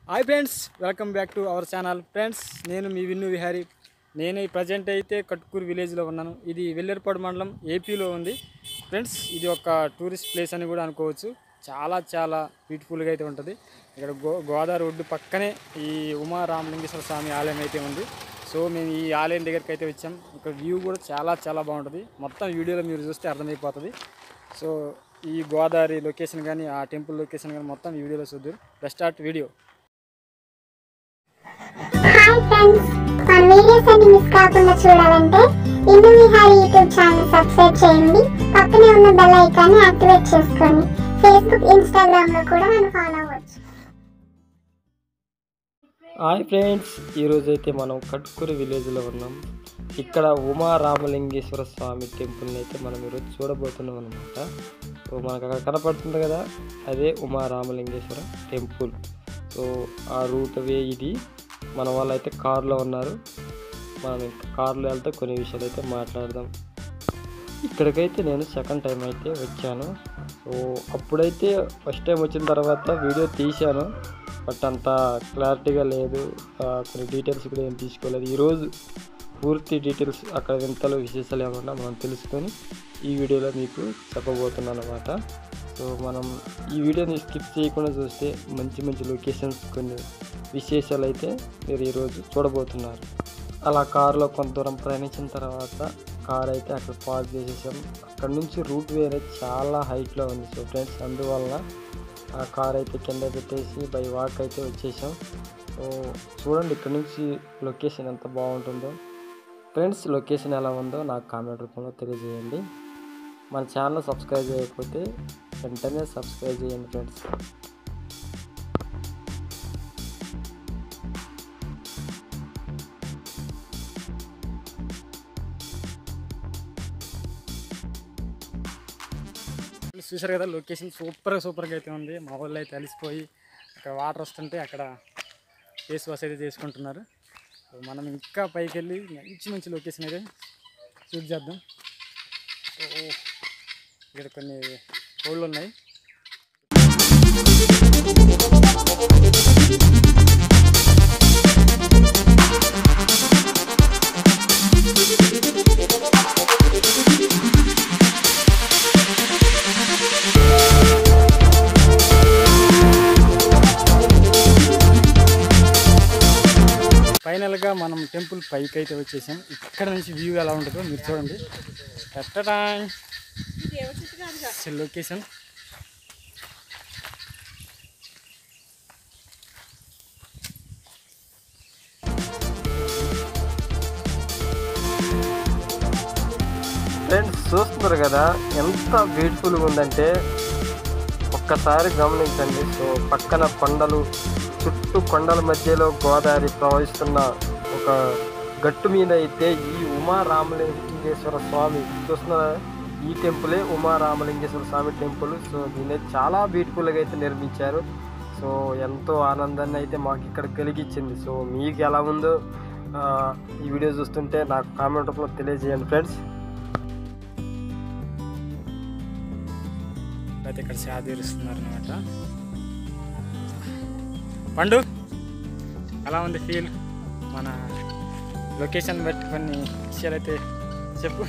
Hi friends welcome back to our channel friends నేను మీ విన్ను విహారీ నేను ఈ ప్రజెంట్ అయితే కట్కూరు విలేజ్లో ఉన్నాను ఇది వెల్లెరపాడు మండలం ఏపీలో ఉంది ఫ్రెండ్స్ ఇది ఒక టూరిస్ట్ ప్లేస్ అని కూడా అనుకోవచ్చు చాలా చాలా బ్యూటిఫుల్గా అయితే ఉంటుంది ఇక్కడ గో గోదావరి ఒడ్డు పక్కనే ఈ ఉమా రామలింగేశ్వర స్వామి ఆలయం అయితే ఉంది సో మేము ఈ ఆలయం దగ్గరికి అయితే వచ్చాం ఇక్కడ వ్యూ కూడా చాలా చాలా బాగుంటుంది మొత్తం వీడియోలో మీరు చూస్తే అర్థమైపోతుంది సో ఈ గోదావరి లొకేషన్ కానీ ఆ టెంపుల్ లొకేషన్ కానీ మొత్తం ఈ వీడియోలో చూద్దరు best start video hi friends మన వీడియోస్ అన్ని మిస్ కాకుండా చూడాలంటే Indu Vihari YouTube channel subscribe చేయండి పక్కనే ఉన్న బెల్ ఐకాన్ని యాక్టివేట్ చేసుకోండి ఫేస్బుక్ ఇన్స్టాగ్రామ్ లో కూడా మనం ఫాలో అవ్వచ్చు హాయ్ ఫ్రెండ్స్ ఈరోజు అయితే మనం కట్కూరు విలేజ్లో ఉన్నాం ఇక్కడ ఉమా రామలింగేశ్వర స్వామి టెంపుల్ని అయితే మనం ఈరోజు చూడబోతున్నాం అనమాట సో మనకు అక్కడ కనపడుతుంది కదా అదే ఉమా రామలింగేశ్వర టెంపుల్ సో ఆ రూట్ వే ఇది మన వాళ్ళు అయితే కారులో ఉన్నారు మనం ఇంకా కారులో వెళ్తే కొన్ని విషయాలు అయితే మాట్లాడదాం ఇక్కడికైతే నేను సెకండ్ టైం అయితే వచ్చాను సో అప్పుడైతే ఫస్ట్ టైం వచ్చిన తర్వాత వీడియో తీశాను బట్ అంత క్లారిటీగా లేదు ఆ, కొన్ని డీటెయిల్స్ కూడా ఏం తీసుకోలేదు ఈరోజు పూర్తి డీటెయిల్స్ అక్కడ వింతలు విశేషాలు ఏమన్నా మనం తెలుసుకొని ఈ వీడియోలో మీకు చెప్పబోతున్నాను అనమాట సో మనం ఈ వీడియోని స్కిప్ చేయకుండా చూస్తే మంచి మంచి లొకేషన్స్ కొన్ని విశేషాలు అయితే మీరు ఈరోజు చూడబోతున్నారు అలా కారులో కొంత దూరం ప్రయాణించిన తర్వాత కార్ అయితే అక్కడ పార్క్ చేసేసాం అక్కడ నుంచి రూట్ వేరే చాలా హైట్లో ఉంది సో ఫ్రెండ్స్ అందువలన ఆ కార్ అయితే కింద పెట్టేసి బై వాక్ అయితే వచ్చేసాం సో చూడండి ఇక్కడ నుంచి లొకేషన్ ఎంత బాగుంటుందో ఫ్రెండ్స్ లొకేషన్ ఎలా ఉందో నాకు కామెంట్ రూపంలో తెలియజేయండి మన ఛానల్ సబ్స్క్రైబ్ చేయకపోతే వెంటనే సబ్స్క్రైబ్ చేయండి ఫ్రెండ్స్ చూసారు కదా లొకేషన్ సూపర్గా సూపర్గా అయితే ఉంది మా వాళ్ళు అయితే అలిసిపోయి అక్కడ వాటర్ వస్తుంటే అక్కడ ఫేస్ వాష్ అయితే చేసుకుంటున్నారు సో మనం ఇంకా పైకి వెళ్ళి మంచి మంచి లొకేషన్ అయితే షూట్ చేద్దాం సో ఇక్కడ కొన్ని కోళ్ళు ఉన్నాయి ఫైనల్గా మనం టెంపుల్ పైకి అయితే వచ్చేసాం ఇక్కడ నుంచి వ్యూ ఎలా ఉంటుందో మీరు చూడండి కట్టడా లొకేషన్ ఫ్రెండ్స్ చూస్తున్నారు కదా ఎంత బ్యూటిఫుల్గా ఉందంటే ఒక్కసారి గమనించండి సో పక్కన కొండలు చుట్టూ కొండల మధ్యలో గోదావరి ప్రవహిస్తున్న ఒక గట్టు మీద అయితే ఈ ఉమా రామలింగేశ్వర స్వామి చూస్తున్నారా ఈ టెంపులే ఉమా రామలింగేశ్వర స్వామి టెంపుల్ సో దీన్ని చాలా బ్యూటిఫుల్గా అయితే నిర్మించారు సో ఎంతో ఆనందాన్ని అయితే మాకు ఇక్కడ కలిగించింది సో మీకు ఎలా ఉందో ఆ, ఈ వీడియో చూస్తుంటే నాకు కామెంట్ రూపంలో తెలియజేయండి ఫ్రెండ్స్ అయితే ఇక్కడ సేద తీరుస్తున్నారు అనమాట పండు ఎలా ఉంది ఫీల్ మన లొకేషన్ బట్టి కొన్ని విషయాలు అయితే చెప్పు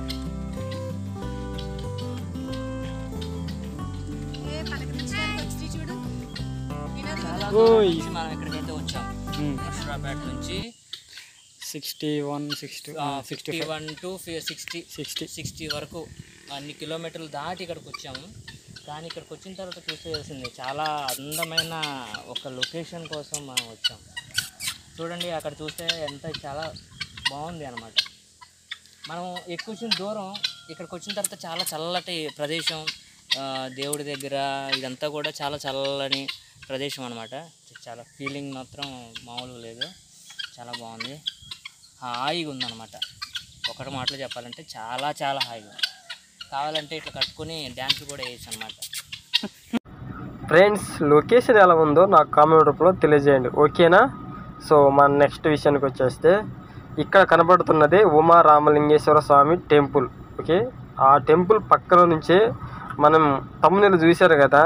ఓయ్ నుంచి మనం ఎక్కడికైతే వచ్చాం నర్సరాపేట నుంచి sixty one sixty sixty fifty one two sixty sixty sixty వరకు అన్ని కిలోమీటర్లు దాటి ఇక్కడికి వచ్చాము కానీ ఇక్కడికి వచ్చిన తర్వాత చూసేయాల్సింది చాలా అందమైన ఒక లొకేషన్ కోసం మనం వచ్చాం చూడండి అక్కడ చూస్తే ఎంత చాలా బాగుంది అనమాట మనం ఎక్కువ వచ్చిన దూరం ఇక్కడికి వచ్చిన తర్వాత చాలా చల్లటి ప్రదేశం ఆ, దేవుడి దగ్గర ఇదంతా కూడా చాలా చల్లని ప్రదేశం అనమాట చాలా ఫీలింగ్ మాత్రం మామూలుగా లేదు చాలా బాగుంది హాయిగా ఉందన్నమాట ఒకటి మాటలో చెప్పాలంటే చాలా చాలా హాయిగా ఉంది. కావాలంటే ఇట్లా కట్టుకొని డ్యాన్స్ కూడా వేయచ్చు అనమాట ఫ్రెండ్స్ లొకేషన్ ఎలా ఉందో నాకు కామెంట్ రూపంలో తెలియజేయండి ఓకేనా సో మన నెక్స్ట్ విషయానికి వచ్చేస్తే ఇక్కడ కనబడుతున్నదే ఉమా రామలింగేశ్వర స్వామి టెంపుల్ ఓకే ఆ టెంపుల్ పక్కన నుంచే మనం తమ్ముళ్ళు చూశారు కదా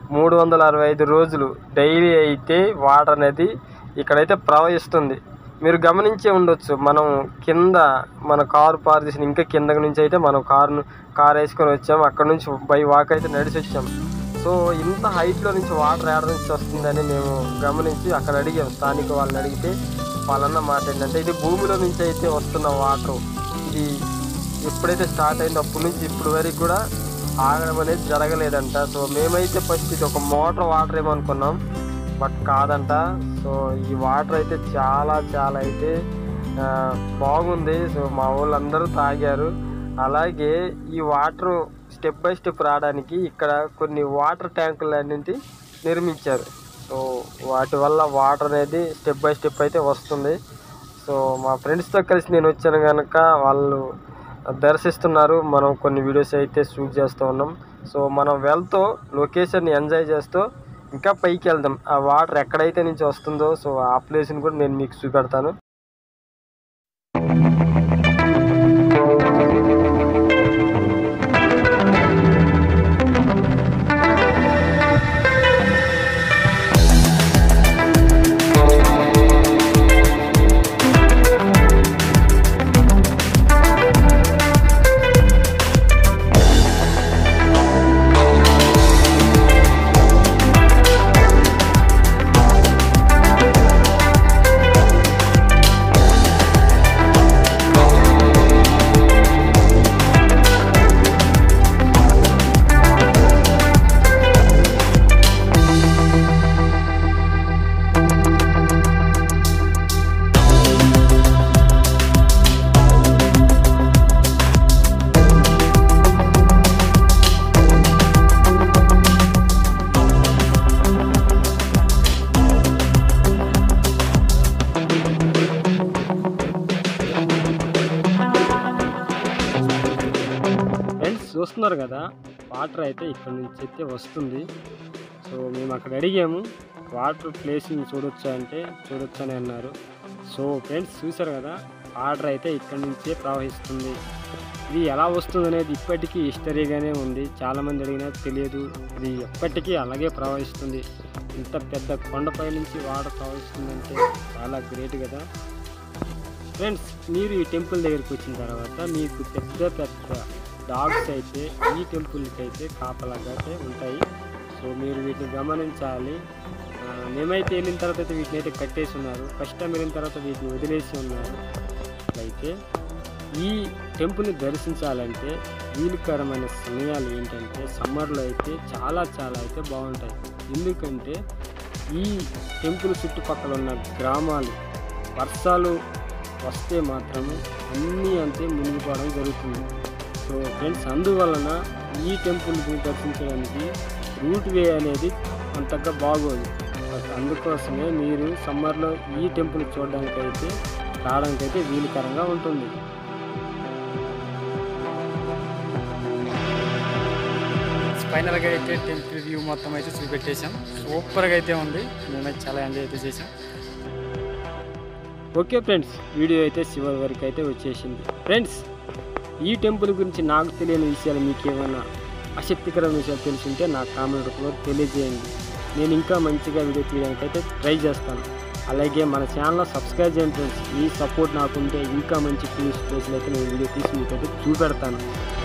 మూడు వందల అరవై ఐదు రోజులు డైలీ అయితే వాటర్ అనేది ఇక్కడైతే ప్రవహిస్తుంది మీరు గమనించే ఉండొచ్చు మనం కింద మన కారు పార్ చేసిన ఇంకా కింద నుంచి అయితే మనం కారును కార్ వేసుకొని వచ్చాము అక్కడ నుంచి బై వాక్ అయితే నడిచి వచ్చాము సో ఇంత హైట్లో నుంచి వాటర్ ఏడ నుంచి వస్తుందని మేము గమనించి అక్కడ అడిగాం స్థానిక వాళ్ళని అడిగితే వాళ్ళన్న మాట ఏంటంటే ఇది భూమిలో నుంచి అయితే వస్తున్న వాటర్ ఇది ఎప్పుడైతే స్టార్ట్ అయిందో అప్పటి నుంచి ఇప్పుడు వరకు కూడా ఆగడం అనేది జరగలేదంట సో మేమైతే ఫస్ట్ ఇది ఒక మోటార్ వాటర్ ఏమో అనుకున్నాం బట్ కాదంట సో ఈ వాటర్ అయితే చాలా చాలా అయితే ఆ, బాగుంది సో మా వాళ్ళందరూ తాగారు అలాగే ఈ వాటర్ స్టెప్ బై స్టెప్ రావడానికి ఇక్కడ కొన్ని వాటర్ ట్యాంకులు అన్నింటి నిర్మించారు సో వాటి వల్ల వాటర్ అనేది స్టెప్ బై స్టెప్ అయితే వస్తుంది సో మా ఫ్రెండ్స్తో కలిసి నేను వచ్చాను కనుక వాళ్ళు దర్శిస్తున్నారు మనం కొన్ని వీడియోస్ అయితే షూట్ చేస్తూ ఉన్నాం సో మనం వెళ్తూ లొకేషన్ని ఎంజాయ్ చేస్తూ ఇంకా పైకి వెళ్దాం ఆ వాటర్ ఎక్కడైతే నుంచి వస్తుందో సో ఆ ప్లేస్ని కూడా నేను మీకు చూపెడతాను ఫ్రెండ్స్ చూస్తున్నారు కదా వాటర్ అయితే ఇక్కడ నుంచి అయితే వస్తుంది సో మేము అక్కడ అడిగాము వాటర్ ప్లేస్ని చూడొచ్చా అంటే చూడొచ్చు అని అన్నారు సో ఫ్రెండ్స్ చూసారు కదా వాటర్ అయితే ఇక్కడ నుంచే ప్రవహిస్తుంది ఇది ఎలా వస్తుంది అనేది ఇప్పటికీ హిస్టరీగానే ఉంది చాలామంది అడిగినా తెలియదు ఇది ఎప్పటికీ అలాగే ప్రవహిస్తుంది ఇంత పెద్ద కొండపై నుంచి వాటర్ ప్రవహిస్తుందంటే చాలా గ్రేట్ కదా ఫ్రెండ్స్ మీరు ఈ టెంపుల్ దగ్గరికి వచ్చిన తర్వాత మీకు పెద్ద పెద్ద డాగ్స్ అయితే ఈ టెంపుల్కి అయితే కాపలాగా అయితే ఉంటాయి సో మీరు వీటిని గమనించాలి ఆ, మేమైతే వెళ్ళిన తర్వాత అయితే వీటిని అయితే కట్టేసి ఉన్నారు ఫస్ట్ టైం వెళ్ళిన తర్వాత వీటిని వదిలేసి ఉన్నారు అయితే ఈ టెంపుల్ని దర్శించాలంటే వీలుకరమైన సమయాలు ఏంటంటే సమ్మర్లో అయితే చాలా చాలా అయితే బాగుంటాయి ఎందుకంటే ఈ టెంపుల్ చుట్టుపక్కల ఉన్న గ్రామాలు వర్షాలు వస్తే మాత్రము అన్నీ అంతే మునిగిపోవడం జరుగుతుంది సో ఫ్రెండ్స్ అందువలన ఈ టెంపుల్ని దర్శించడానికి రూట్ వే అనేది అంతగా బాగోదు బట్ అందుకోసమే మీరు సమ్మర్లో ఈ టెంపుల్ చూడడానికి అయితే రావడానికి అయితే వీలుకరంగా ఉంటుంది ఫైనల్గా అయితే టెంపుల్ వ్యూ మొత్తం అయితే చూపెట్టేశాం సూపర్గా అయితే ఉంది మేమైతే చాలా ఎంజాయ్ అయితే చేసాం ఓకే ఫ్రెండ్స్ వీడియో అయితే చివరి వరకు అయితే వచ్చేసింది ఫ్రెండ్స్ ఈ టెంపుల్ గురించి నాకు తెలియని విషయాలు మీకు ఏమైనా ఆసక్తికరమైన విషయాలు తెలుసుంటే నా కామెంట్ రూపంలో తెలియజేయండి నేను ఇంకా మంచిగా వీడియో తీయడానికి అయితే ట్రై చేస్తాను అలాగే మన ఛానల్లో సబ్స్క్రైబ్ చేయండి ఫ్రెండ్స్ ఈ సపోర్ట్ నాకుంటే ఇంకా మంచి టూరిస్ట్ ప్లేస్లు అయితే నేను వీడియో తీసి మీకైతే చూపెడతాను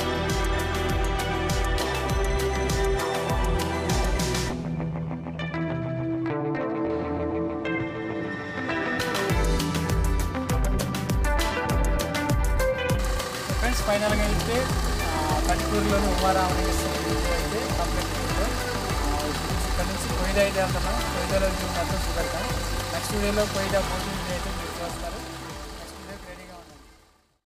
ఫ్రెండ్స్ ఫైనల్గా అయితే కట్కూరులోని ఉమారామలింగేశ్వర గుడి అయితే కంప్లీట్ చేసాం ఇక్కడ నుంచి కొయిదా అయితే వెళ్తున్నాం కొయిదాలో వ్యూ మాత్రం చూపెడతాం నెక్స్ట్ వీడియోలో కొయిదా బోటింగ్ అయితే మీరు చూస్తారు